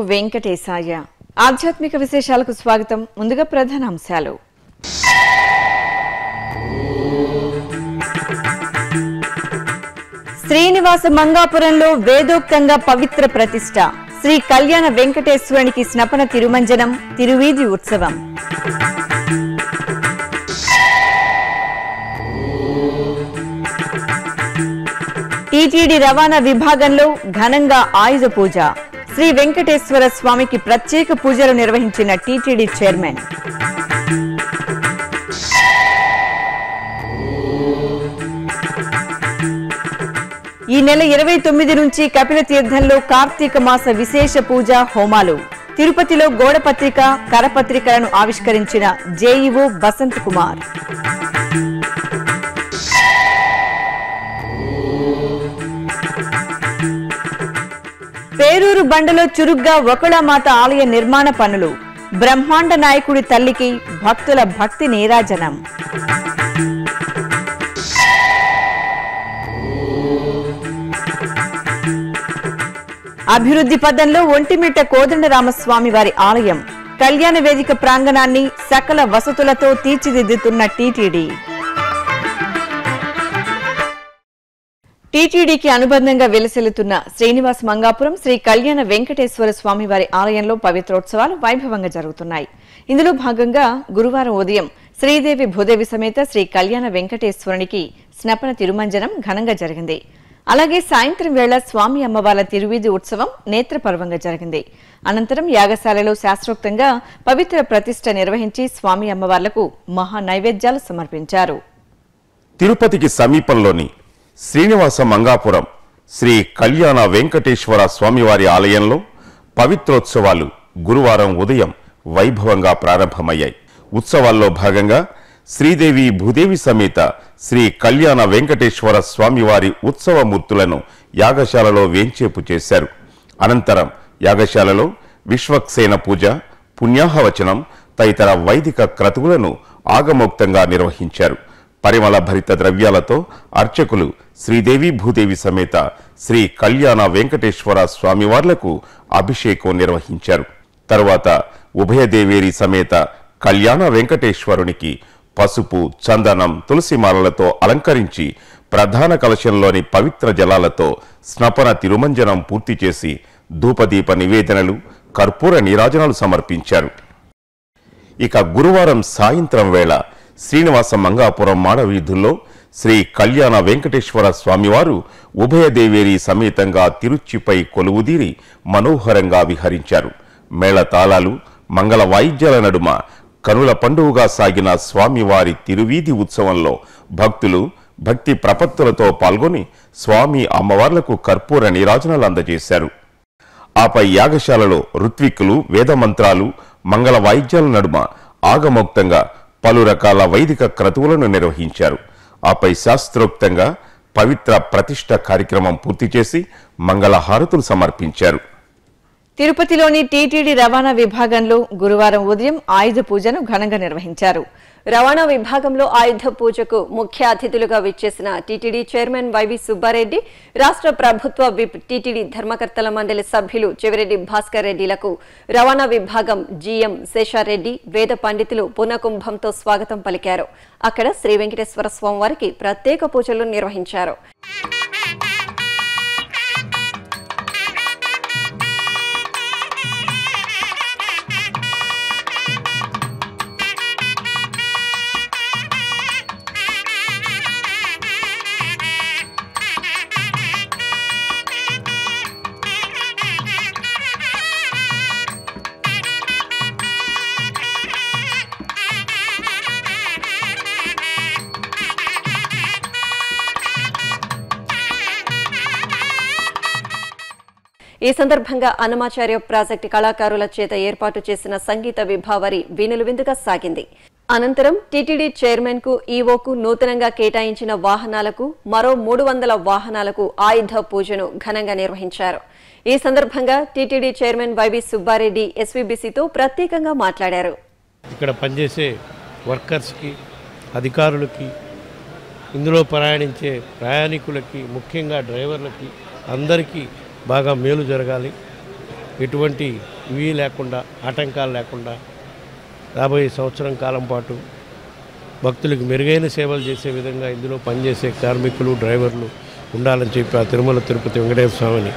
వెంకటేశాయ ఆధ్యాత్మిక విశేషాలకు స్వాగతం ముందుగా ప్రధాన అంశాలు శ్రీనివాస మంగాపురంలో వేదోక్తంగా పవిత్ర ప్రతిష్ట శ్రీ కళ్యాణ వెంకటేశ్వరునికి స్నపన తిరుమంజనం తిరువీధి ఉత్సవం టీటీడీ రవాణా విభాగంలో ఘనంగా ఆయుధ పూజ శ్రీ వెంకటేశ్వర స్వామికి ప్రత్యేక పూజలు నిర్వహించిన టీటీడీ చైర్మన్ ఈ నెల ఇరవై తొమ్మిది నుంచి కపిల తీర్థంలో కార్తీక మాస విశేష పూజ హోమాలు తిరుపతిలో గోడపత్రిక కరపత్రికలను ఆవిష్కరించిన జేఈఓ బసంత్ కుమార్ పేరూరు బండలో చురుగ్గా ఒకళమాత ఆలయ నిర్మాణ పనులు బ్రహ్మాండ నాయకుడి తల్లికి భక్తుల భక్తి నీరాజనం అభివృద్ధి పదంలో ఒంటిమిట్ట కోదండరామస్వామి వారి ఆలయం కళ్యాణ వేదిక ప్రాంగణాన్ని సకల వసతులతో తీర్చిదిద్దుతున్న టీటీడీ టీటీడీకి అనుబంధంగా వెలసిల్లుతున్న శ్రీనివాస్ మంగాపురం శ్రీ కళ్యాణ వెంకటేశ్వర స్వామి వారి ఆలయంలో పవిత్రోత్సవాలు వైభవంగా జరుగుతున్నాయి ఇందులో భాగంగా గురువారం ఉదయం శ్రీదేవి భూదేవి సమేత శ్రీ కళ్యాణ వెంకటేశ్వరునికి స్నపన తిరుమంజనం ఘనంగా జరిగింది అలాగే సాయంత్రం వేళ స్వామి అమ్మవార్ల తిరువీధి ఉత్సవం నేత్రపర్వంగా జరిగింది అనంతరం యాగశాలలో శాస్త్రోక్తంగా పవిత్ర ప్రతిష్ఠ నిర్వహించి స్వామి అమ్మవార్లకు మహా నైవేద్యాలు సమర్పించారు తిరుపతికి సమీపంలోని శ్రీనివాస మంగాపురం శ్రీ కళ్యాణ వెంకటేశ్వర స్వామివారి ఆలయంలో పవిత్రోత్సవాలు గురువారం ఉదయం వైభవంగా ప్రారంభమయ్యాయి ఉత్సవాల్లో భాగంగా శ్రీదేవి భూదేవి సమేత శ్రీ కళ్యాణ వెంకటేశ్వర స్వామివారి ఉత్సవమూర్తులను యాగశాలలో వేంచేపు చేశారు అనంతరం యాగశాలలో విశ్వక్సేన పూజ పుణ్యాహవచనం తదితర వైదిక క్రతువులను ఆగమోక్తంగా నిర్వహించారు పరిమళ భరిత ద్రవ్యాలతో అర్చకులు శ్రీదేవి భూదేవి సమేత శ్రీ కళ్యాణ వెంకటేశ్వర స్వామివార్లకు అభిషేకం నిర్వహించారు తరువాత ఉభయదేవేరి సమేత కళ్యాణ వెంకటేశ్వరునికి పసుపు చందనం తులసిమాలలతో అలంకరించి ప్రధాన కలశంలోని పవిత్ర జలాలతో స్నపన తిరుమంజనం పూర్తి చేసి ధూపదీప నివేదనలు కర్పూర నీరాజనాలు సమర్పించారు ఇక గురువారం సాయంత్రం వేళ శ్రీనివాస మంగాపురం మాడవీధుల్లో శ్రీ కళ్యాణ వెంకటేశ్వర స్వామివారు ఉభయదేవేరి సమేతంగా తిరుచిపై కొలువుదీరి మనోహరంగా విహరించారు మేళతాళాలు మంగళ వాయిద్యాల నడుమ కనుల పండుగగా సాగిన స్వామివారి తిరువీధి ఉత్సవంలో భక్తులు భక్తి ప్రపత్తులతో పాల్గొని స్వామి అమ్మవార్లకు కర్పూర నీరాజనాలు అందజేశారు ఆపై యాగశాలలో ఋత్విక్కులు వేదమంత్రాలు మంగళ వాయిద్యాల నడుమ ఆగమోక్తంగా పలు రకాల వైదిక క్రతువులను నిర్వహించారు ఆపై శాస్త్రోక్తంగా పవిత్ర ప్రతిష్ట కార్యక్రమం పూర్తి చేసి మంగళహారతులు సమర్పించారు తిరుపతిలోని టీటీడీ రవాణా విభాగంలో గురువారం ఉదయం ఆయుధ పూజను ఘనంగా నిర్వహించారు రవాణా విభాగంలో ఆయుధ పూజకు ముఖ్య అతిథులుగా విచ్చేసిన టీటీడీ చైర్మన్ వైవి సుబ్బారెడ్డి రాష్ట్ర ప్రభుత్వ విప్ టీటీడీ ధర్మకర్తల మండలి సభ్యులు చెవిరెడ్డి భాస్కర్ రెడ్డిలకు రవాణా విభాగం జీఎం శేషారెడ్డి వేద పండితులు పునకుంభంతో స్వాగతం పలికారు అక్కడ శ్రీ వెంకటేశ్వర స్వామివారికి ప్రత్యేక పూజలు నిర్వహించారు ఈ సందర్భంగా అన్నమాచార్య ప్రాజెక్టు కళాకారుల చేత ఏర్పాటు చేసిన సంగీత విభావరి వీణులు విందుగా సాగింది అనంతరం టీటీడీ చైర్మన్ కు ఈవోకు నూతనంగా కేటాయించిన వాహనాలకు మరో మూడు వందల వాహనాలకు ఆయుధ పూజను ఘనంగా నిర్వహించారు ఈ సందర్భంగా టీటీడీ చైర్మన్ వైవి సుబ్బారెడ్డి ఎస్వీబీసీతో ప్రత్యేకంగా మాట్లాడారు ఇక్కడ పనిచేసే వర్కర్స్కి అధికారులకి ఇందులో ప్రయాణించే ప్రయాణికులకి ముఖ్యంగా డ్రైవర్లకి అందరికీ బాగా మేలు జరగాలి ఎటువంటి ఇవి లేకుండా ఆటంకాలు లేకుండా రాబోయే సంవత్సరం కాలం పాటు భక్తులకు మెరుగైన సేవలు చేసే విధంగా ఇందులో పనిచేసే కార్మికులు డ్రైవర్లు ఉండాలని చెప్పి ఆ తిరుమల తిరుపతి వెంకటేశ్వర స్వామిని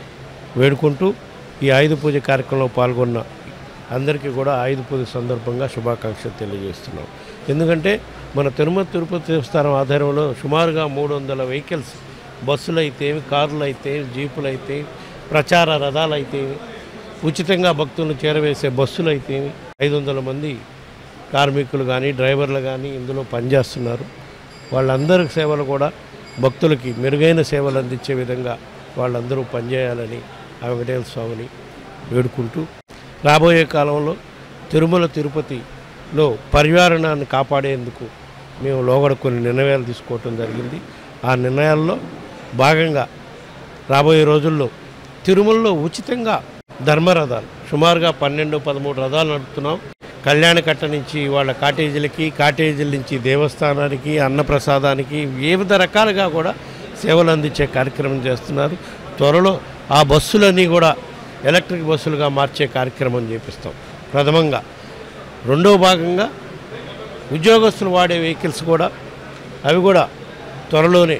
వేడుకుంటూ ఈ ఆయుధ పూజ కార్యక్రమంలో పాల్గొన్న అందరికీ కూడా ఆయుధ పూజ సందర్భంగా శుభాకాంక్షలు తెలియజేస్తున్నాం ఎందుకంటే మన తిరుమల తిరుపతి దేవస్థానం ఆధ్వర్యంలో సుమారుగా మూడు వందల వెహికల్స్ బస్సులు అయితే కార్లు అయితే జీపులు అయితే ప్రచార రథాలు అయితే ఉచితంగా భక్తులను చేరవేసే బస్సులు అయితే ఐదు వందల మంది కార్మికులు కానీ డ్రైవర్లు కానీ ఇందులో పనిచేస్తున్నారు వాళ్ళందరి సేవలు కూడా భక్తులకి మెరుగైన సేవలు అందించే విధంగా వాళ్ళందరూ పనిచేయాలని ఆ వెంకటేశ్వర స్వామిని వేడుకుంటూ రాబోయే కాలంలో తిరుమల తిరుపతిలో పర్యావరణాన్ని కాపాడేందుకు మేము లోగడ కొన్ని నిర్ణయాలు తీసుకోవటం జరిగింది ఆ నిర్ణయాల్లో భాగంగా రాబోయే రోజుల్లో తిరుమలలో ఉచితంగా ధర్మరథాలు సుమారుగా పన్నెండు పదమూడు రథాలు నడుపుతున్నాం కళ్యాణకట్ట నుంచి వాళ్ళ కాటేజీలకి కాటేజీల నుంచి దేవస్థానానికి అన్నప్రసాదానికి వివిధ రకాలుగా కూడా సేవలు అందించే కార్యక్రమం చేస్తున్నారు త్వరలో ఆ బస్సులన్నీ కూడా ఎలక్ట్రిక్ బస్సులుగా మార్చే కార్యక్రమం చేపిస్తాం ప్రథమంగా రెండో భాగంగా ఉద్యోగస్తులు వాడే వెహికల్స్ కూడా అవి కూడా త్వరలోనే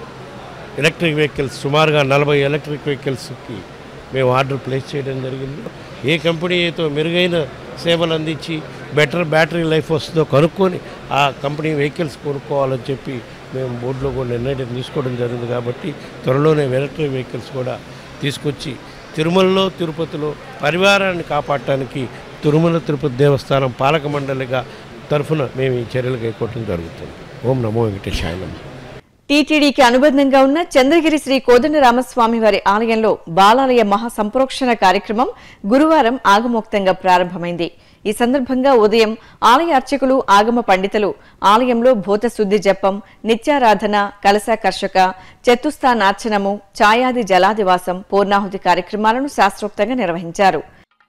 ఎలక్ట్రిక్ వెహికల్స్ సుమారుగా నలభై ఎలక్ట్రిక్ వెహికల్స్కి మేము ఆర్డర్ ప్లేస్ చేయడం జరిగింది ఏ కంపెనీ అయితే మెరుగైన సేవలు అందించి బెటర్ బ్యాటరీ లైఫ్ వస్తుందో కనుక్కొని ఆ కంపెనీ వెహికల్స్ కొనుక్కోవాలని చెప్పి మేము బోర్డులో కూడా నిర్ణయం తీసుకోవడం జరిగింది కాబట్టి త్వరలోనే ఎలక్ట్రిక్ వెహికల్స్ కూడా తీసుకొచ్చి తిరుమలలో తిరుపతిలో పరివారాన్ని కాపాడటానికి తిరుమల తిరుపతి దేవస్థానం పాలక మండలిగా తరఫున మేము ఈ చర్యలు కైకొట్టడం జరుగుతుంది ఓం నమో వెంకటేశాయ నమః టీటీడీకి అనుబంధంగా ఉన్న చంద్రగిరి శ్రీ కోదండరామస్వామి వారి ఆలయంలో బాలాలయ మహా సంప్రోక్షణ కార్యక్రమం గురువారం ఆగమోక్తంగా ప్రారంభమైంది ఈ సందర్భంగా ఉదయం ఆలయ అర్చకులు ఆగమ పండితులు ఆలయంలో భూత శుద్ధి జపం నిత్యారాధన కలశాకర్షక చతుస్థానార్చనము ఛాయాది జలాదివాసం పూర్ణాహుతి కార్యక్రమాలను శాస్త్రోక్తంగా నిర్వహించారు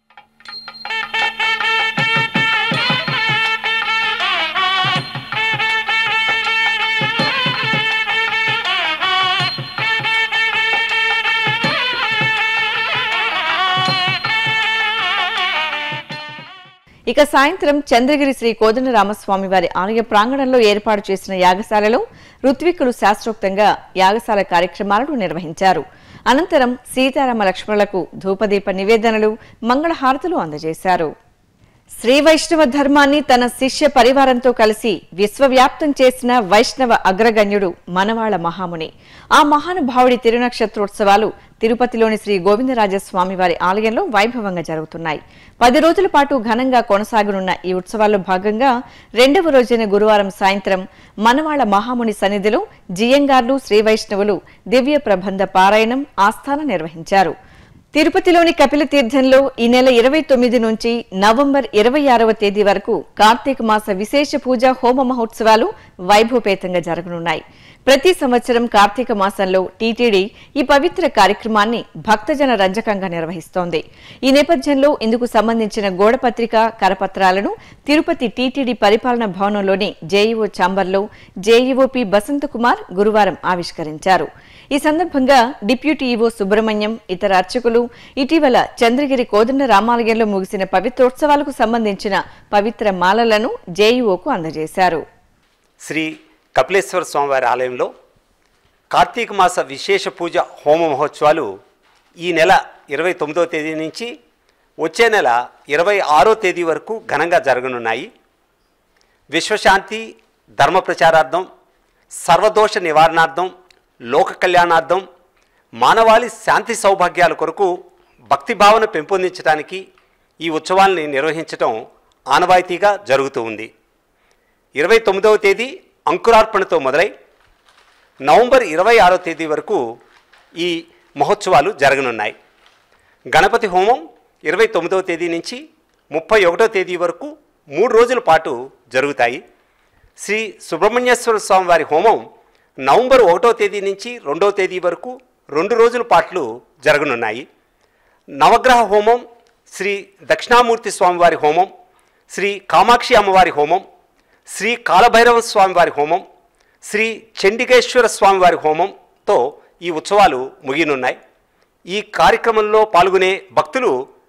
ఇక సాయంత్రం చంద్రగిరి శ్రీ కోదండరామస్వామి వారి ఆలయ ప్రాంగణంలో ఏర్పాటు చేసిన యాగశాలలో ఋత్విక్కులు శాస్త్రోక్తంగా యాగశాల కార్యక్రమాలను నిర్వహించారు అనంతరం సీతారామ లక్ష్మణులకు ధూపదీప నివేదనలు మంగళహారతులు అందజేశారు శ్రీ వైష్ణవ ధర్మాన్ని తన శిష్య పరివారంతో కలిసి విశ్వవ్యాప్తం చేసిన వైష్ణవ అగ్రగణ్యుడు మనవాళ మహాముని ఆ మహానుభావుడి తిరునక్షత్రోత్సవాలు తిరుపతిలోని శ్రీ గోవిందరాజస్వామి వారి ఆలయంలో వైభవంగా జరుగుతున్నాయి పది రోజుల పాటు ఘనంగా కొనసాగనున్న ఈ ఉత్సవాల్లో భాగంగా రెండవ రోజైన గురువారం సాయంత్రం మనవాళ మహాముని సన్నిధిలో జియంగార్లు శ్రీ వైష్ణవులు దివ్య ప్రబంధ పారాయణం ఆస్థానం నిర్వహించారు తిరుపతిలోని కపిల తీర్థంలో ఈ నెల ఇరవై తొమ్మిది నుంచి నవంబర్ ఇరవై ఆరవ తేదీ వరకు కార్తీక మాస విశేష పూజ హోమ మహోత్సవాలు వైభవపేతంగా జరగనున్నాయి ప్రతి సంవత్సరం కార్తీక మాసంలో టీటీడీ ఈ పవిత్ర కార్యక్రమాన్ని భక్తజన రంజకంగా నిర్వహిస్తోంది ఈ నేపథ్యంలో ఇందుకు సంబంధించిన గోడపత్రిక కరపత్రాలను తిరుపతి టీటీడీ పరిపాలన భవనంలోని జేఈఓ ఛాంబర్లో జేఈఓపీ బసంతకుమార్ గురువారం ఆవిష్కరించారు ఈ సందర్భంగా డిప్యూటీ ఈవో సుబ్రహ్మణ్యం ఇతర అర్చకులు ఇటీవల చంద్రగిరి కోదండ రామాలయంలో ముగిసిన పవిత్రోత్సవాలకు సంబంధించిన పవిత్ర మాలలను జేఈఓకు అందజేశారు శ్రీ కపిలేశ్వర స్వామివారి ఆలయంలో కార్తీక మాస విశేష పూజ హోమ మహోత్సవాలు ఈ నెల ఇరవై తొమ్మిదవ తేదీ నుంచి వచ్చే నెల ఇరవై ఆరో తేదీ వరకు ఘనంగా జరగనున్నాయి విశ్వశాంతి ధర్మ ప్రచారార్థం సర్వదోష నివారణార్థం లోక కళ్యాణార్థం మానవాళి శాంతి సౌభాగ్యాల కొరకు భక్తి భావన పెంపొందించడానికి ఈ ఉత్సవాల్ని నిర్వహించటం ఆనవాయితీగా జరుగుతూ ఉంది ఇరవై తొమ్మిదవ తేదీ అంకురార్పణతో మొదలై నవంబర్ ఇరవై ఆరో తేదీ వరకు ఈ మహోత్సవాలు జరగనున్నాయి గణపతి హోమం ఇరవై తొమ్మిదవ తేదీ నుంచి ముప్పై ఒకటో తేదీ వరకు మూడు రోజుల పాటు జరుగుతాయి శ్రీ సుబ్రహ్మణ్యేశ్వర స్వామి వారి హోమం నవంబర్ ఒకటో తేదీ నుంచి రెండో తేదీ వరకు రెండు రోజుల పాటు జరగనున్నాయి నవగ్రహ హోమం శ్రీ దక్షిణామూర్తి స్వామివారి హోమం శ్రీ కామాక్షి అమ్మవారి హోమం శ్రీ కాలభైరవ స్వామివారి హోమం శ్రీ చండికేశ్వర స్వామివారి హోమంతో ఈ ఉత్సవాలు ముగినున్నాయి ఈ కార్యక్రమంలో పాల్గొనే భక్తులు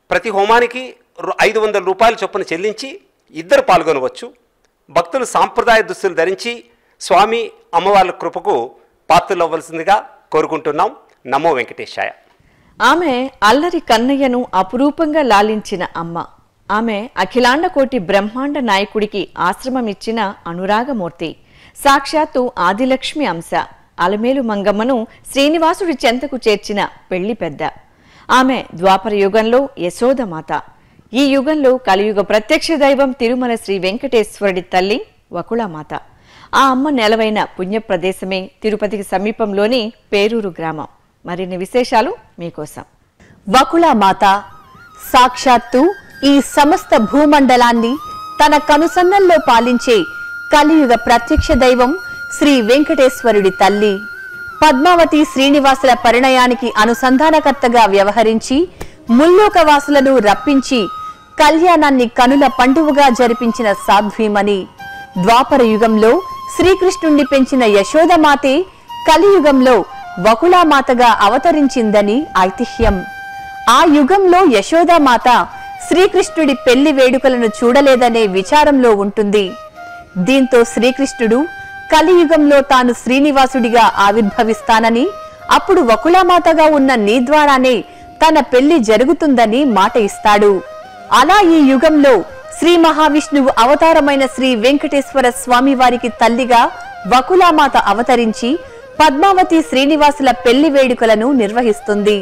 ప్రతి హోమానికి రు- ఐదు వందల రూపాయల చొప్పున చెల్లించి ఇద్దరు పాల్గొనవచ్చు భక్తులు సాంప్రదాయ దుస్తులు ధరించి స్వామి అమ్మవార్ల కృపకు పాత్రలవ్వలసిందిగా కోరుకుంటున్నాం నమో వెంకటేశాయ ఆమె అల్లరి కన్నయ్యను అపురూపంగా లాలించిన అమ్మ ఆమె అఖిలాండ కోటి బ్రహ్మాండ నాయకుడికి ఆశ్రమం ఇచ్చిన అనురాగమూర్తి సాక్షాత్తు ఆదిలక్ష్మి అంశ అలమేలు మంగమ్మను శ్రీనివాసుడి చెంతకు చేర్చిన పెళ్లి పెద్ద ఆమె ద్వాపర యుగంలో యశోదమాత ఈ యుగంలో కలియుగ ప్రత్యక్ష దైవం తిరుమల శ్రీ వెంకటేశ్వరుడి తల్లి వకుళమాత ఆ అమ్మ నెలవైన పుణ్యప్రదేశమే తిరుపతికి సమీపంలోని పేరూరు గ్రామం మరిన్ని విశేషాలు మీకోసం వకుళమాత సాక్షాత్తు ఈ సమస్త భూమండలాన్ని తన కనుసన్నల్లో పాలించే కలియుగ ప్రత్యక్ష దైవం శ్రీ వెంకటేశ్వరుడి తల్లి పద్మావతి శ్రీనివాసుల పరిణయానికి అనుసంధానకర్తగా వ్యవహరించి ముల్లోకవాసులను రప్పించి కళ్యాణాన్ని కనుల పండువగా జరిపించిన సాధ్వీమణి ద్వాపర యుగంలో శ్రీకృష్ణుణ్ణి పెంచిన యశోదమాతే కలియుగంలో వకుళామాతగా అవతరించిందని ఐతిహ్యం ఆ యుగంలో యశోదామాత శ్రీకృష్ణుడి పెళ్లి వేడుకలను చూడలేదనే విచారంలో ఉంటుంది దీంతో శ్రీకృష్ణుడు కలియుగంలో తాను శ్రీనివాసుడిగా ఆవిర్భవిస్తానని అప్పుడు వకుళామాతగా ఉన్న నీ ద్వారానే తన పెళ్లి జరుగుతుందని మాట ఇస్తాడు అలా ఈ యుగంలో శ్రీ మహావిష్ణువు అవతారమైన శ్రీ వెంకటేశ్వర స్వామి వారికి తల్లిగా వకులామాత అవతరించి పద్మావతి శ్రీనివాసుల పెళ్లి వేడుకలను నిర్వహిస్తుంది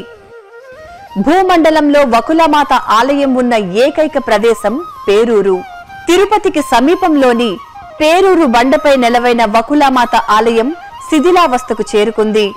భూమండలంలో వకులమాత ఆలయం ఉన్న ఏకైక ప్రదేశం పేరూరు తిరుపతికి సమీపంలోని పేరూరు బండపై నెలవైన వకులామాత ఆలయం శిథిలావస్థకు చేరుకుంది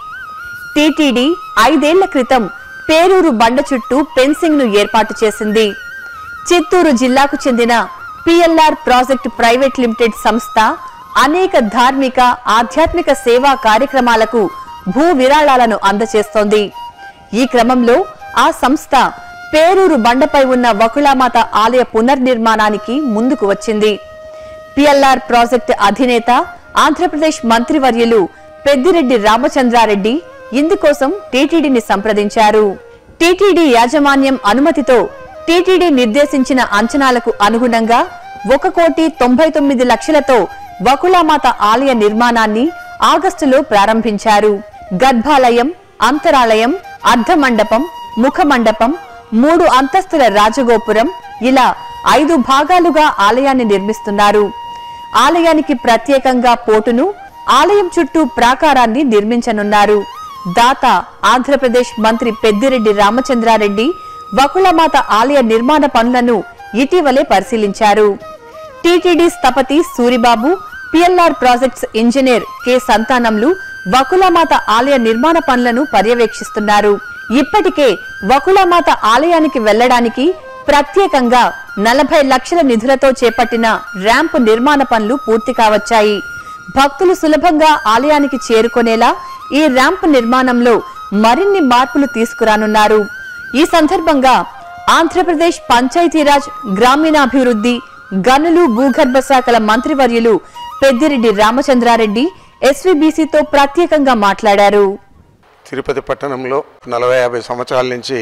టీటీడీ ఐదేళ్ల క్రితం పేరూరు బండ చుట్టూ ఫెన్సింగ్ ను ఏర్పాటు చేసింది చిత్తూరు జిల్లాకు చెందిన పిఎల్ఆర్ ప్రాజెక్ట్ ప్రైవేట్ లిమిటెడ్ సంస్థ అనేక ధార్మిక ఆధ్యాత్మిక సేవా కార్యక్రమాలకు భూ విరాళాలను అందజేస్తోంది ఈ క్రమంలో ఆ సంస్థ పేరూరు బండపై ఉన్న వకుళామాత ఆలయ పునర్నిర్మాణానికి ముందుకు వచ్చింది పిఎల్ఆర్ ప్రాజెక్టు అధినేత ఆంధ్రప్రదేశ్ మంత్రివర్యులు పెద్దిరెడ్డి రామచంద్రారెడ్డి ఇందుకోసం టీటీడీని సంప్రదించారు టీటీడీ యాజమాన్యం అనుమతితో టీటీడీ నిర్దేశించిన అంచనాలకు అనుగుణంగా ఒక కోటి తొంభై తొమ్మిది లక్షలతో వకుళామాత ఆలయ నిర్మాణాన్ని ఆగస్టులో ప్రారంభించారు గర్భాలయం అంతరాలయం అర్ధమండపం ముఖమండపం మూడు అంతస్తుల రాజగోపురం ఇలా ఐదు భాగాలుగా ఆలయాన్ని నిర్మిస్తున్నారు ఆలయానికి ప్రత్యేకంగా పోటును ఆలయం చుట్టూ ప్రాకారాన్ని నిర్మించనున్నారు దాత ఆంధ్రప్రదేశ్ మంత్రి పెద్దిరెడ్డి రామచంద్రారెడ్డి వకుళమాత ఆలయ నిర్మాణ పనులను ఇటీవలే పరిశీలించారు టీటీడీ స్థపతి Suribabu PLR projects engineer K సంతానంలు వకుళమాత ఆలయ నిర్మాణ పనులను పర్యవేక్షిస్తున్నారు ఇప్పటికే వకుళమాత ఆలయానికి వెళ్లడానికి ప్రత్యేకంగా నలభై లక్షల నిధులతో చేపట్టిన ర్యాంప్ నిర్మాణ పనులు పూర్తి కావచ్చాయి భక్తులు సులభంగా ఆలయానికి చేరుకునేలా ఈ ర్యాంప్ నిర్మాణంలో మరిన్ని మార్పులు తీసుకురానున్నారు ఈ సందర్భంగా ఆంధ్రప్రదేశ్ పంచాయతీరాజ్ గ్రామీణాభివృద్ధి గనులు భూగర్భ శాఖల మంత్రివర్యులు పెద్దిరెడ్డి రామచంద్రారెడ్డి ఎస్వీబీసీతో ప్రత్యేకంగా మాట్లాడారు తిరుపతి పట్టణంలో నలభై యాభై సంవత్సరాల నుంచి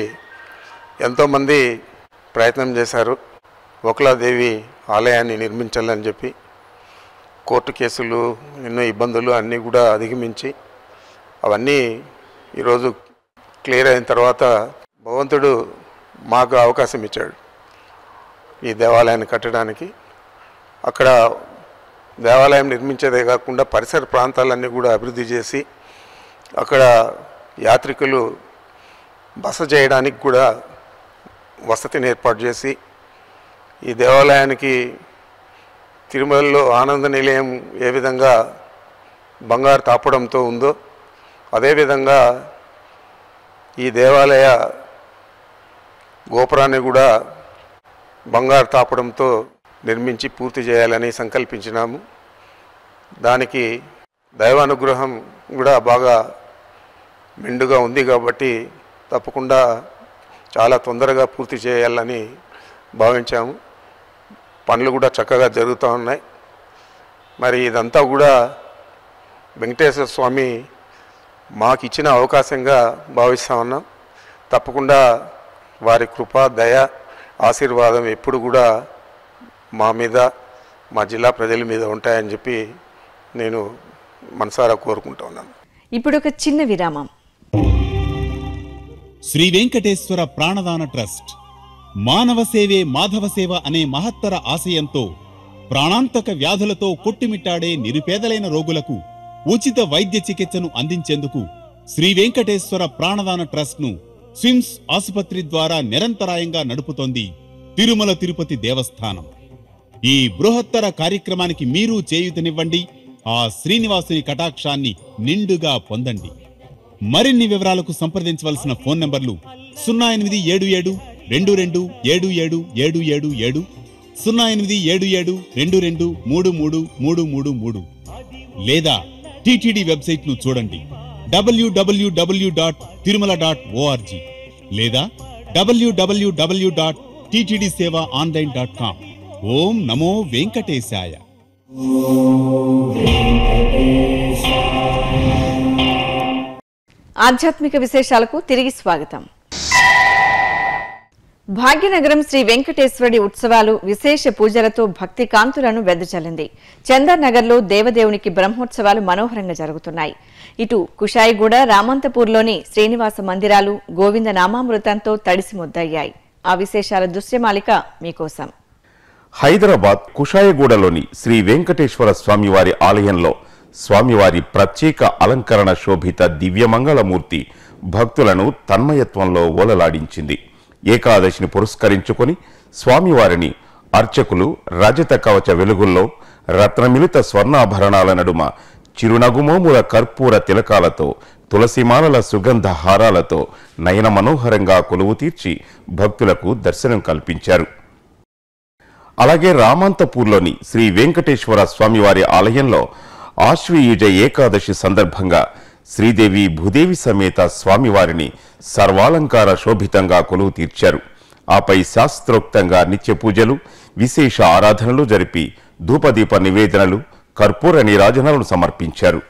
ఎంతోమంది ప్రయత్నం చేశారు ఒకలాదేవి ఆలయాన్ని నిర్మించాలని చెప్పి కోర్టు కేసులు ఎన్నో ఇబ్బందులు అన్నీ కూడా అధిగమించి అవన్నీ ఈరోజు క్లియర్ అయిన తర్వాత భగవంతుడు మాకు అవకాశం ఇచ్చాడు ఈ దేవాలయాన్ని కట్టడానికి అక్కడ దేవాలయం నిర్మించేదే కాకుండా పరిసర ప్రాంతాలన్నీ కూడా అభివృద్ధి చేసి అక్కడ యాత్రికులు బస చేయడానికి కూడా వసతిని ఏర్పాటు చేసి ఈ దేవాలయానికి తిరుమలలో ఆనంద నిలయం ఏ విధంగా బంగారు తాపడంతో ఉందో అదేవిధంగా ఈ దేవాలయ గోపురాన్ని కూడా బంగారు తాపడంతో నిర్మించి పూర్తి చేయాలని సంకల్పించినాము దానికి దైవానుగ్రహం కూడా బాగా మెండుగా ఉంది కాబట్టి తప్పకుండా చాలా తొందరగా పూర్తి చేయాలని భావించాము పనులు కూడా చక్కగా జరుగుతూ ఉన్నాయి మరి ఇదంతా కూడా వెంకటేశ్వర స్వామి మాకు ఇచ్చిన అవకాశంగా భావిస్తూ ఉన్నాం తప్పకుండా వారి కృప దయ ఆశీర్వాదం ఎప్పుడు కూడా మా మీద మా జిల్లా ప్రజల మీద ఉంటాయని చెప్పి నేను మనసారా కోరుకుంటా ఉన్నాను ఇప్పుడు ఒక చిన్న విరామం శ్రీ వెంకటేశ్వర ప్రాణదాన ట్రస్ట్ మానవ సేవే మాధవ సేవ అనే మహత్తర ఆశయంతో ప్రాణాంతక వ్యాధులతో కొట్టుమిట్టాడే నిరుపేదలైన రోగులకు ఉచిత వైద్య చికిత్సను అందించేందుకు శ్రీ వెంకటేశ్వర ప్రాణదాన ట్రస్ట్ ను స్విమ్స్ ఆసుపత్రి ద్వారా నిరంతరాయంగా నడుపుతోంది తిరుమల తిరుపతి దేవస్థానం ఈ బృహత్తర కార్యక్రమానికి మీరు చేయూతనివ్వండి ఆ శ్రీనివాసుని కటాక్షాన్ని నిండుగా పొందండి మరిన్ని వివరాలకు సంప్రదించవలసిన ఫోన్ నంబర్లు సున్నా ఎనిమిది ఏడు ఏడు రెండు రెండు ఏడు ఏడు ఏడు ఏడు ఏడు సున్నా ఎనిమిది ఏడు ఏడు రెండు రెండు మూడు మూడు మూడు మూడు మూడు లేదా టిటిడి వెబ్సైట్ ను చూడండి డబ్ల్యూడబ్ల్యూడబ్ల్యూ డాట్ తిరుమల డాట్ ఓఆర్జీ లేదా డబ్ల్యూడబ్ల్యూడబ్ల్యూ dot TTD seva online dot com ఓం నమో వెంకటేశాయ ఆధ్యాత్మిక విశేషాలకు తిరిగి స్వాగతం భాగ్యనగరం శ్రీ వెంకటేశ్వరుడి ఉత్సవాలు విశేష పూజలతో భక్తి కాంతులను వెదజల్లింది చందర్ నగర్లో దేవదేవునికి బ్రహ్మోత్సవాలు మనోహరంగా జరుగుతున్నాయి ఇటు కుషాయిగూడ రామంతపూర్లోని శ్రీనివాస మందిరాలు గోవింద నామామృతంతో తడిసి ముద్దయ్యాయి ఆ విశేషాల దృశ్యమాలిక మీకోసం హైదరాబాద్ కుషాయగూడలోని శ్రీ వెంకటేశ్వర స్వామివారి ఆలయంలో స్వామివారి ప్రత్యేక అలంకరణ శోభిత దివ్యమంగళమూర్తి భక్తులను తన్మయత్వంలో ఓలలాడించింది ఏకాదశిని పురస్కరించుకొని స్వామివారిని అర్చకులు రజత కవచ వెలుగుల్లో రత్నమిలిత స్వర్ణాభరణాల నడుమ చిరునగుమోముల కర్పూర తిలకాలతో తులసిమాలల సుగంధ హారాలతో నయన మనోహరంగా కొలువు తీర్చి భక్తులకు దర్శనం కల్పించారు అలాగే రామాంతపూర్లోని శ్రీ వెంకటేశ్వర స్వామివారి ఆలయంలో ఆశ్వయుజ ఏకాదశి సందర్భంగా శ్రీదేవి భూదేవి సమేత స్వామివారిని సర్వాలంకార శోభితంగా కొలువు తీర్చారు ఆపై శాస్త్రోక్తంగా నిత్య పూజలు విశేష ఆరాధనలు జరిపి ధూపదీప నివేదనలు కర్పూర నీరాజనాలను సమర్పించారు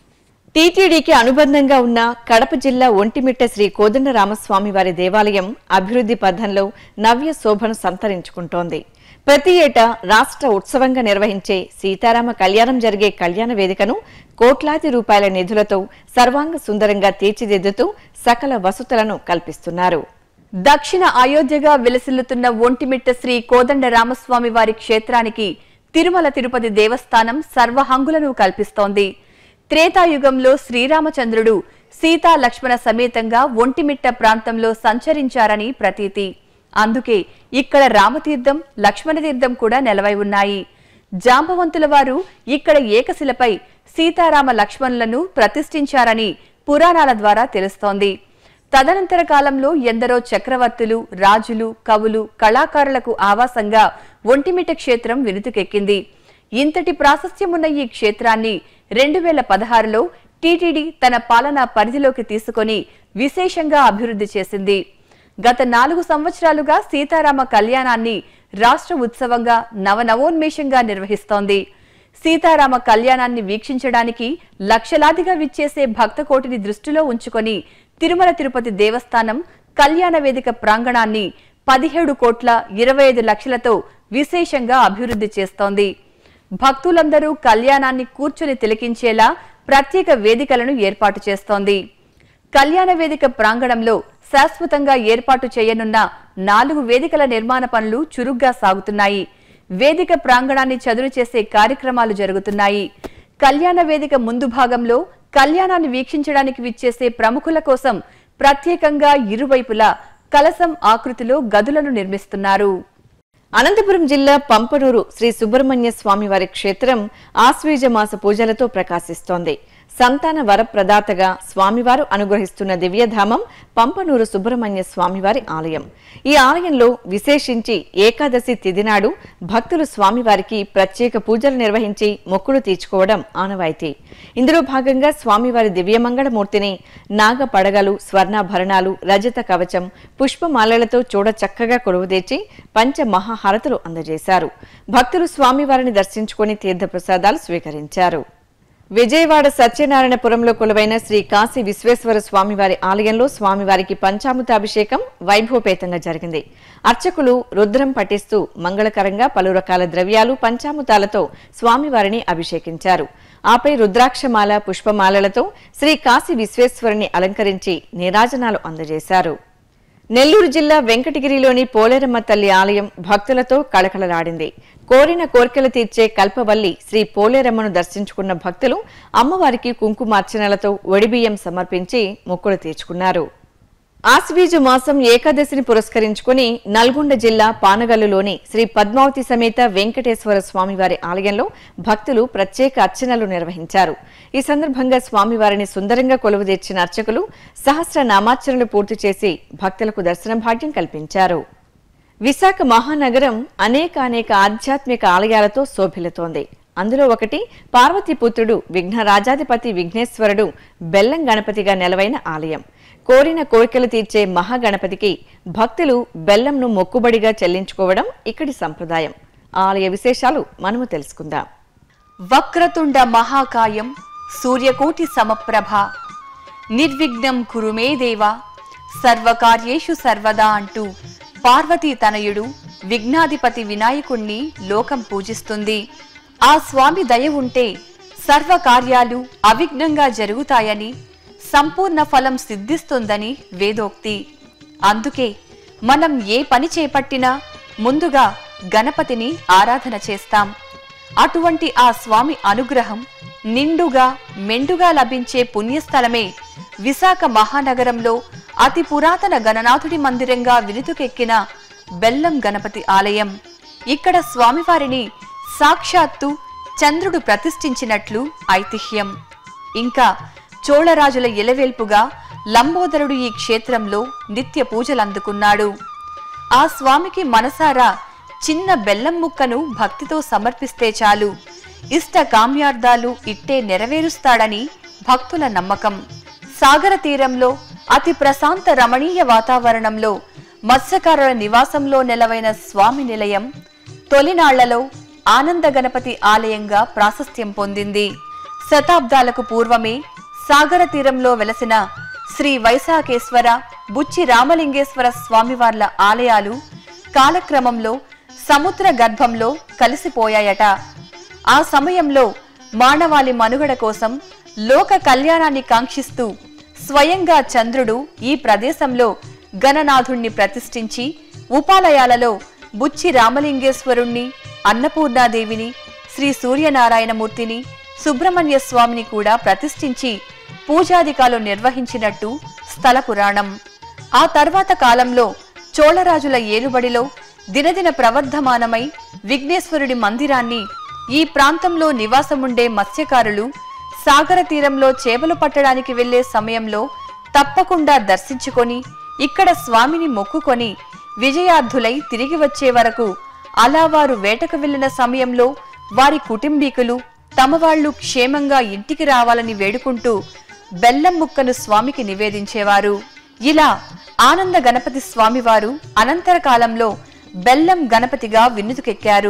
టీటీడీకి అనుబంధంగా ఉన్న కడప జిల్లా ఒంటిమిట్ట శ్రీ కోదండరామస్వామి వారి దేవాలయం అభివృద్ధి పథంలో నవ్య శోభను సంతరించుకుంటోంది ప్రతి ఏటా రాష్ట్ర ఉత్సవంగా నిర్వహించే సీతారామ కళ్యాణం జరిగే కళ్యాణ వేదికను కోట్లాది రూపాయల నిధులతో సర్వాంగ సుందరంగా తీర్చిదిద్దుతూ సకల వసతులను కల్పిస్తున్నారు దక్షిణ అయోధ్యగా విలసిల్లుతున్న ఒంటిమిట్ట శ్రీ కోదండ రామస్వామి వారి క్షేత్రానికి తిరుమల తిరుపతి దేవస్థానం సర్వహంగులను కల్పిస్తోంది త్రేతాయుగంలో శ్రీరామచంద్రుడు సీతా లక్ష్మణ సమేతంగా ఒంటిమిట్ట ప్రాంతంలో సంచరించారని ప్రతీతి అందుకే ఇక్కడ రామతీర్థం లక్ష్మణతీర్థం కూడా నెలవై ఉన్నాయి జాంబవంతుల వారు ఇక్కడ ఏకశిలపై సీతారామ లక్ష్మణులను ప్రతిష్ఠించారని పురాణాల ద్వారా తెలుస్తోంది తదనంతర కాలంలో ఎందరో చక్రవర్తులు రాజులు కవులు కళాకారులకు ఆవాసంగా ఒంటిమిట్ట క్షేత్రం వినుతుకెక్కింది ఇంతటి ప్రాశస్త్యమున్న ఈ క్షేత్రాన్ని రెండు వేల పదహారులో టీటీడీ తన పాలనా పరిధిలోకి తీసుకొని విశేషంగా అభివృద్ధి చేసింది గత నాలుగు సంవత్సరాలుగా సీతారామ కళ్యాణాన్ని రాష్ట్ర ఉత్సవంగా నవనవోన్మేషంగా నిర్వహిస్తోంది సీతారామ కళ్యాణాన్ని వీక్షించడానికి లక్షలాదిగా విచ్చేసే భక్తకోటిని దృష్టిలో ఉంచుకొని తిరుమల తిరుపతి దేవస్థానం కళ్యాణ వేదిక ప్రాంగణాన్ని పదిహేడు కోట్ల ఇరవై ఐదు లక్షలతో విశేషంగా అభివృద్ధి చేస్తోంది భక్తులందరూ కళ్యాణాన్ని కూర్చుని తిలకించేలా ప్రత్యేక వేదికలను ఏర్పాటు చేస్తోంది కళ్యాణ వేదిక ప్రాంగణంలో శాశ్వతంగా ఏర్పాటు చేయనున్న నాలుగు వేదికల నిర్మాణ పనులు చురుగ్గా సాగుతున్నాయి వేదిక ప్రాంగణాన్ని చదును చేసే కార్యక్రమాలు జరుగుతున్నాయి కళ్యాణ వేదిక ముందు భాగంలో కళ్యాణాన్ని వీక్షించడానికి విచ్చేసే ప్రముఖుల కోసం ప్రత్యేకంగా ఇరువైపులా కలసం ఆకృతిలో గదులను నిర్మిస్తున్నారు అనంతపురం జిల్లా పంపనూరు శ్రీ సుబ్రహ్మణ్య స్వామి వారి క్షేత్రం ఆశ్వీజ మాస పూజలతో ప్రకాశిస్తోంది సంతాన వరప్రదాతగా స్వామివారు అనుగ్రహిస్తున్న దివ్యధామం పంపనూరు సుబ్రహ్మణ్య స్వామివారి ఆలయం ఈ ఆలయంలో విశేషించి ఏకాదశి తిథి నాడు భక్తులు స్వామివారికి ప్రత్యేక పూజలు నిర్వహించి మొక్కులు తీర్చుకోవడం ఆనవాయితీ ఇందులో భాగంగా స్వామివారి దివ్యమంగళమూర్తిని నాగ పడగలు స్వర్ణాభరణాలు రజత కవచం పుష్పమాలలతో చూడ చక్కగా కొలువుదీర్చి పంచ మహాహారతులు అందజేశారు భక్తులు స్వామివారిని దర్శించుకొని తీర్థప్రసాదాలు స్వీకరించారు విజయవాడ సత్యనారాయణపురంలో కొలువైన శ్రీ కాశీ విశ్వేశ్వర స్వామివారి ఆలయంలో స్వామివారికి పంచామృతాభిషేకం వైభవపేతంగా జరిగింది అర్చకులు రుద్రం పఠిస్తూ మంగళకరంగా పలు రకాల ద్రవ్యాలు పంచామృతాలతో స్వామివారిని అభిషేకించారు ఆపై రుద్రాక్షమాల పుష్పమాలలతో శ్రీ కాశీ విశ్వేశ్వరుని అలంకరించి నీరాజనాలు అందజేశారు నెల్లూరు జిల్లా వెంకటగిరిలోని పోలేరమ్మ తల్లి ఆలయం భక్తులతో కళకళలాడింది కోరిన కోర్కెలు తీర్చే కల్పవల్లి శ్రీ పోలేరమ్మను దర్శించుకున్న భక్తులు అమ్మవారికి కుంకుమార్చనలతో ఒడిబియ్యం సమర్పించి మొక్కులు తీర్చుకున్నారు ఆశ్వీజు మాసం ఏకాదశిని పురస్కరించుకుని నల్గొండ జిల్లా పానగల్లులోని శ్రీ పద్మావతి సమేత వెంకటేశ్వర స్వామివారి ఆలయంలో భక్తులు ప్రత్యేక అర్చనలు నిర్వహించారు ఈ సందర్భంగా స్వామివారిని సుందరంగా కొలువుదీర్చిన అర్చకులు సహస్ర నామార్చనలు పూర్తి చేసి భక్తులకు దర్శన భాగ్యం కల్పించారు విశాఖ మహానగరం అనేక అనేక ఆధ్యాత్మిక ఆలయాలతో శోభిల్లుతోంది అందులో ఒకటి పార్వతీపుత్రుడు విఘ్నరాజాధిపతి విఘ్నేశ్వరుడు బెల్లం గణపతిగా నెలవైన ఆలయం కోరిన కోరికలు తీర్చే మహాగణపతికి భక్తులు బెల్లంను మొక్కుబడిగా చెల్లించుకోవడం ఇక్కడి సంప్రదాయం ఆలయ విశేషాలు మనము తెలుసుకుందాం వక్రతుండ మహాకాయం సూర్యకోటి సమప్రభ నిర్విఘ్నం కురుమే దేవ సర్వకార్యేషు సర్వదా అంటూ పార్వతీ తనయుడు విఘ్నాధిపతి వినాయకుణ్ణి లోకం పూజిస్తుంది ఆ స్వామి దయ ఉంటే సర్వ కార్యాలు అవిఘ్నంగా జరుగుతాయని సంపూర్ణ ఫలం సిద్ధిస్తుందని వేదోక్తి అందుకే మనం ఏ పని చేపట్టినా ముందుగా గణపతిని ఆరాధన చేస్తాం అటువంటి ఆ స్వామి అనుగ్రహం నిండుగా మెండుగా లభించే పుణ్యస్థలమే విశాఖ మహానగరంలో అతి పురాతన గణనాథుడి మందిరంగా వినుతుకెక్కిన బెల్లం గణపతి ఆలయం ఇక్కడ స్వామివారిని సాక్షాత్తు చంద్రుడు ప్రతిష్ఠించినట్లు ఐతిహ్యం ఇంకా చోళరాజుల ఎలవేల్పుగా లంబోదరుడు ఈ క్షేత్రంలో నిత్య పూజలందుకున్నాడు ఆ స్వామికి మనసారా చిన్న బెల్లం ముక్కను భక్తితో సమర్పిస్తే చాలు ఇష్ట కామ్యార్థాలు ఇట్టే నెరవేరుస్తాడని భక్తుల నమ్మకం సాగర తీరంలో అతి ప్రశాంత రమణీయ వాతావరణంలో మత్స్యకారుల నివాసంలో నెలవైన స్వామి నిలయం తొలినాళ్లలో ఆనంద గణపతి ఆలయంగా ప్రాశస్త్యం పొందింది శతాబ్దాలకు పూర్వమే సాగర తీరంలో వెలసిన శ్రీ వైశాఖేశ్వర బుచ్చి రామలింగేశ్వర స్వామివార్ల ఆలయాలు కాలక్రమంలో సముద్ర గర్భంలో కలిసిపోయాయట ఆ సమయంలో మానవాళి మనుగడ కోసం లోక కళ్యాణాన్ని కాంక్షిస్తూ స్వయంగా చంద్రుడు ఈ ప్రదేశంలో గణనాథుణ్ణి ప్రతిష్ఠించి ఉపాలయాలలో బుచ్చి రామలింగేశ్వరుణ్ణి అన్నపూర్ణాదేవిని శ్రీ సూర్యనారాయణమూర్తిని సుబ్రహ్మణ్య స్వామిని కూడా ప్రతిష్ఠించి పూజాధికాలు నిర్వహించినట్టు స్థల పురాణం ఆ తర్వాత కాలంలో చోళరాజుల ఏలుబడిలో దినదిన ప్రవర్ధమానమై విఘ్నేశ్వరుడి మందిరాన్ని ఈ ప్రాంతంలో నివాసముండే మత్స్యకారులు సాగర తీరంలో చేపలు పట్టడానికి వెళ్లే సమయంలో తప్పకుండా దర్శించుకొని ఇక్కడ స్వామిని మొక్కుకొని విజయార్థులై తిరిగి వచ్చే వరకు అలా వారు వేటకు వెళ్లిన సమయంలో వారి కుటుంబీకులు తమ వాళ్ళు క్షేమంగా ఇంటికి రావాలని వేడుకుంటూ బెల్లం ముక్కను స్వామికి నివేదించేవారు ఇలా ఆనంద గణపతి స్వామివారు అనంతర కాలంలో బెల్లం గణపతిగా విన్నుతుకెక్కారు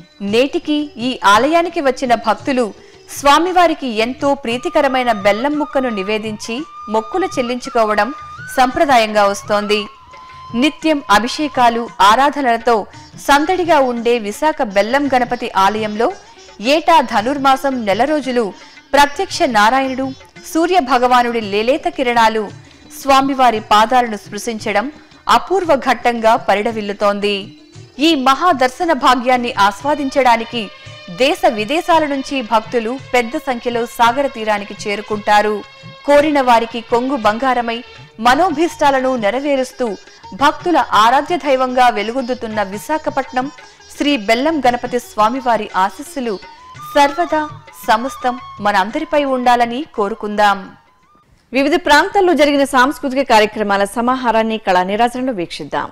నేటికి ఈ ఆలయానికి వచ్చిన భక్తులు స్వామివారికి ఎంతో ప్రీతికరమైన బెల్లం ముక్కను నివేదించి మొక్కులు చెల్లించుకోవడం సంప్రదాయంగా వస్తోంది నిత్యం అభిషేకాలు ఆరాధనలతో సందడిగా ఉండే విశాఖ బెల్లం గణపతి ఆలయంలో ఏటా ధనుర్మాసం నెల రోజులు ప్రత్యక్ష నారాయణుడు సూర్య భగవానుడి లేలేత కిరణాలు స్వామివారి పాదాలను స్పృశించడం అపూర్వ ఘట్టంగా పరిడవిల్లుతోంది ఈ మహా దర్శన భాగ్యాన్ని ఆస్వాదించడానికి దేశ విదేశాల నుంచి భక్తులు పెద్ద సంఖ్యలో సాగర తీరానికి చేరుకుంటారు కోరిన వారికి కొంగు బంగారమై మనోభీష్టాలను నెరవేరుస్తూ భక్తుల ఆరాధ్య దైవంగా వెలుగొందుతున్న విశాఖపట్నం శ్రీ బెల్లం గణపతి స్వామివారి ఆశీస్సులు సర్వదా సమస్తం మనందరిపై ఉండాలని కోరుకుందాం వివిధ ప్రాంతాల్లో జరిగిన సాంస్కృతిక కార్యక్రమాల సమాహారాన్ని కళా నిరాజనలో వీక్షిద్దాం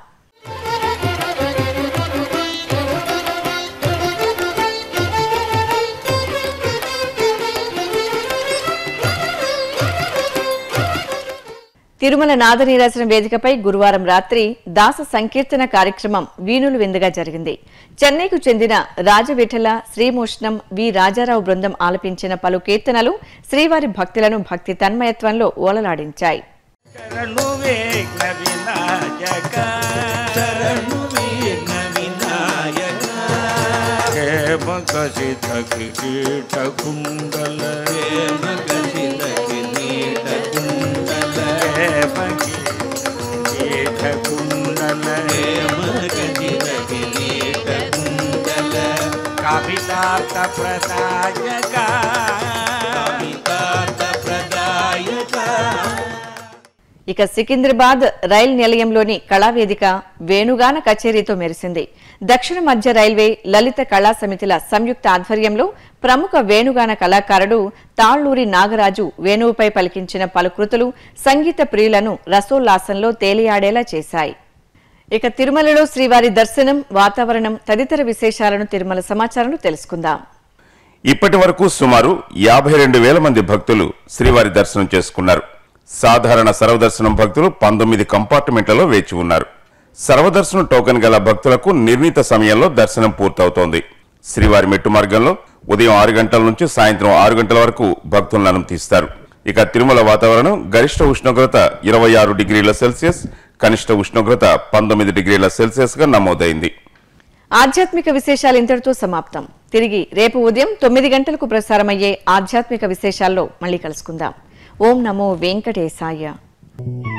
తిరుమల నాదనీరాజన వేదికపై గురువారం రాత్రి దాస సంకీర్తన కార్యక్రమం వీణులు విందుగా జరిగింది చెన్నైకు చెందిన రాజవిఠల శ్రీమోష్ణం వి రాజారావు బృందం ఆలపించిన పలు కీర్తనలు శ్రీవారి భక్తులను భక్తి తన్మయత్వంలో ఓలలాడించాయి శరణు విఘ్న వినాయక శరణు విఘ్న వినాయక హేమ కసిత కిరీట కుండల హేమ కసిత కిరీట కుండల హేమ కిరీట కుండల హేమ కసిత కిరీట కుండల కవితార్థ ప్రదాయక కవితార్థ ప్రదాయక ఇక సికింద్రాబాద్ రైల్ నిలయంలోని కళావేదిక వేణుగాన కచేరీతో మెరిసింది దక్షిణ మధ్య రైల్వే లలిత కళా సమితిల సంయుక్త ఆధ్వర్యంలో ప్రముఖ వేణుగాన కళాకారుడు తాళ్లూరి నాగరాజు వేణువుపై పలికించిన పలు కృతులు సంగీత ప్రియులను రసోల్లాసంలో తేలియాడేలా చేశాయి ఇక తిరుమలలో శ్రీవారి దర్శనం వాతావరణం తదితర విశేషాలను తిరుమల సమాచారంలో తెలుసుకుందాం ఇప్పటి వరకు సుమారు యాభై రెండు వేల మంది భక్తులు శ్రీవారి దర్శనం చేసుకున్నారు సాధారణ సర్వదర్శనం భక్తులు పంతొమ్మిది కంపార్ట్మెంట్లలో వేచి ఉన్నారు సర్వదర్శనం టోకెన్ గల భక్తులకు నిర్ణీత సమయంలో దర్శనం పూర్తవుతోంది శ్రీవారి మెట్టు మార్గంలో ఉదయం ఆరు గంటల నుంచి సాయంత్రం ఆరు గంటల వరకు భక్తులను అనుమతిస్తారు ఇక తిరుమల వాతావరణం గరిష్ట ఉష్ణోగ్రత ఇరవై ఆరు డిగ్రీల సెల్సియస్ కనిష్ట ఉష్ణోగ్రత పంతొమ్మిది డిగ్రీల సెల్సియస్ గా నమోదైంది ఆధ్యాత్మిక విశేషాలు ఇంతటితో సమాప్తం తిరిగి రేపు ఉదయం తొమ్మిది గంటలకు ప్రసారమయ్యే ఆధ్యాత్మిక విశేషాల్లో మళ్ళీ కలుసుకుందాం ఓం నమో వెంకటేశాయ